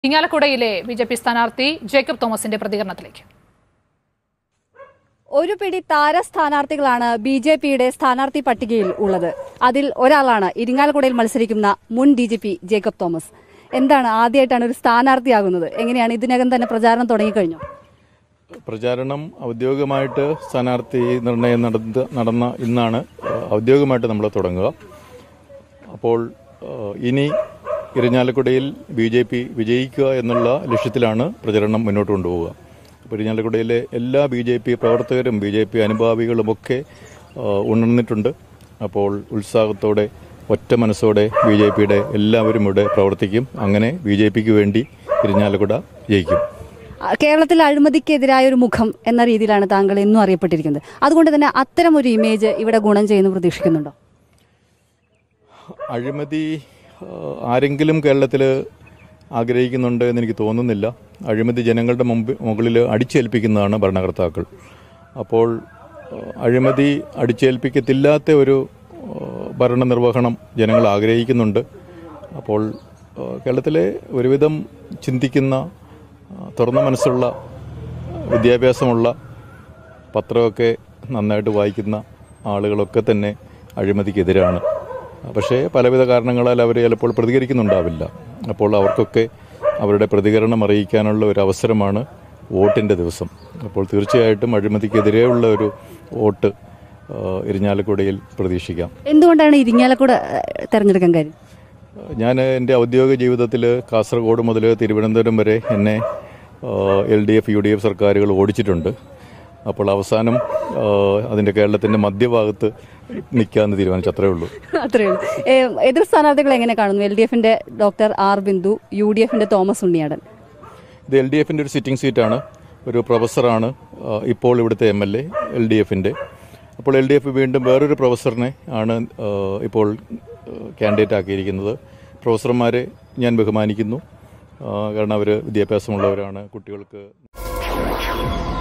ഇങ്ങാലക്കുടയിലെ B J P സ്ഥാനാർത്ഥി ജേക്കബ് തോമസിന്റെ പ്രതികരണത്തിലേക്ക് ഒരു പിടി താര സ്ഥാനാർത്ഥികളാണ് ബി ജെ പിയുടെ സ്ഥാനാർത്ഥി പട്ടികയിൽ ഉള്ളത് അതിൽ ഒരാളാണ് ഇരിങ്ങാലക്കുടയിൽ മത്സരിക്കുന്ന മുൻ D G P Jacob Thomas എന്താണ് ആദ്യമായിട്ടാണ് ഒരു സ്ഥാനാർത്ഥിയാകുന്നത് എങ്ങനെയാണ് ഇതിനകം തന്നെ പ്രചാരണം തുടങ്ങിക്കഴിഞ്ഞു പ്രചാരണം ഔദ്യോഗികമായിട്ട് സ്ഥാനാർത്ഥി നിർണയം നടന്ന നടന്ന ഇന്നാണ് ഏഹ്, ഔദ്യോഗികമായിട്ട് നമ്മൾ തുടങ്ങുക അപ്പോൾ ഏഹ്, ഇനി ഇരിഞ്ഞാലക്കുടയിൽ ബി ജെ പി വിജയിക്കുക എന്നുള്ള ലക്ഷ്യത്തിലാണ് പ്രചരണം മുന്നോട്ട് കൊണ്ടുപോവുക അപ്പോൾ ഇരിഞ്ഞാലക്കുടയിലെ എല്ലാ ബി ജെ പി പ്രവർത്തകരും ബി ജെ പി അനുഭാവികളുമൊക്കെ ഏഹ്, ഉണർന്നിട്ടുണ്ട് അപ്പോൾ ഉത്സാഹത്തോടെ ഒറ്റ മനസ്സോടെ ബി ജെ പിയുടെ എല്ലാവരും ഇവിടെ പ്രവർത്തിക്കും അങ്ങനെ ബി ജെ പിക്ക് വേണ്ടി ഇരിഞ്ഞാലക്കുട ജയിക്കും ആ, കേരളത്തിൽ അഴിമതിക്കെതിരായ ഒരു മുഖം എന്ന രീതിയിലാണ് താങ്കൾ എന്നും അറിയപ്പെട്ടിരിക്കുന്നത് അതുകൊണ്ട് തന്നെ അത്തരം ഒരു ഇമേജ് ഇവിടെ ഗുണം ചെയ്യുന്നു പ്രതീക്ഷിക്കുന്നുണ്ടോ അഴിമതി ആ, ആരെങ്കിലും കേരളത്തിൽ ആഗ്രഹിക്കുന്നുണ്ട് എന്ന് എനിക്ക് തോന്നുന്നില്ല അഴിമതി ജനങ്ങളുടെ മുമ്പ് മുകളിൽ അടിച്ചേൽപ്പിക്കുന്നതാണ് ഭരണകർത്താക്കൾ അപ്പോൾ ആ, അഴിമതി അടിച്ചേൽപ്പിക്കത്തില്ലാത്ത ഒരു ആ, ഭരണനിർവഹണം ജനങ്ങൾ ആഗ്രഹിക്കുന്നുണ്ട് അപ്പോൾ ആ, കേരളത്തിലെ ഒരുവിധം ചിന്തിക്കുന്ന ആ, തുറന്ന മനസ്സുള്ള വിദ്യാഭ്യാസമുള്ള പത്രമൊക്കെ നന്നായിട്ട് വായിക്കുന്ന ആളുകളൊക്കെ തന്നെ അഴിമതിക്കെതിരാണ് പക്ഷേ പലവിധ കാരണങ്ങളാൽ അവർ ചിലപ്പോൾ പ്രതികരിക്കുന്നുണ്ടാവില്ല അപ്പോൾ അവർക്കൊക്കെ അവരുടെ പ്രതികരണം അറിയിക്കാനുള്ള ഒരു അവസരമാണ് വോട്ടിൻ്റെ ദിവസം അപ്പോൾ തീർച്ചയായിട്ടും അഴിമതിക്കെതിരെയുള്ള ഒരു വോട്ട് ആ, ഇരിഞ്ഞാലക്കുടയിൽ പ്രതീക്ഷിക്കാം എന്തുകൊണ്ടാണ് ഇരിങ്ങാലക്കുട ഏഹ്, തെരഞ്ഞെടുക്കാൻ കാര്യം ഞാൻ എൻ്റെ ഔദ്യോഗിക ജീവിതത്തിൽ കാസർഗോഡ് മുതൽ തിരുവനന്തപുരം വരെ എന്നെ L D F U D F സർക്കാരുകൾ ഓടിച്ചിട്ടുണ്ട് അപ്പോൾ അവസാനം ആ, അതിൻ്റെ കേരളത്തിൻ്റെ മധ്യഭാഗത്ത് നിൽക്കാമെന്ന് തീരുമാനിച്ചു അത്രേ ഉള്ളൂ അത്രയേ ഉള്ളൂ ഏഹ്, എതിർ സ്ഥാനാർത്ഥികൾ എങ്ങനെ കാണുന്നു എൽ ഡി എഫിന്റെ doctor R Bindu U D എഫിന്റെ തോമസ് ഉണ്ണിയാടൻ ഇത് എൽ ഡി എഫിൻ്റെ ഒരു സിറ്റിംഗ് സീറ്റാണ് ഒരു പ്രൊഫസറാണ് ആ, ഇപ്പോൾ ഇവിടുത്തെ M L A L D എഫിൻ്റെ അപ്പോൾ എൽ ഡി എഫ് വീണ്ടും വേറൊരു പ്രൊഫസറിനെ ആണ് ആ, ഇപ്പോൾ കാൻഡിഡേറ്റ് ആക്കിയിരിക്കുന്നത് പ്രൊഫസർമാരെ ഞാൻ ബഹുമാനിക്കുന്നു ആ, കാരണം അവർ വിദ്യാഭ്യാസമുള്ളവരാണ് കുട്ടികൾക്ക്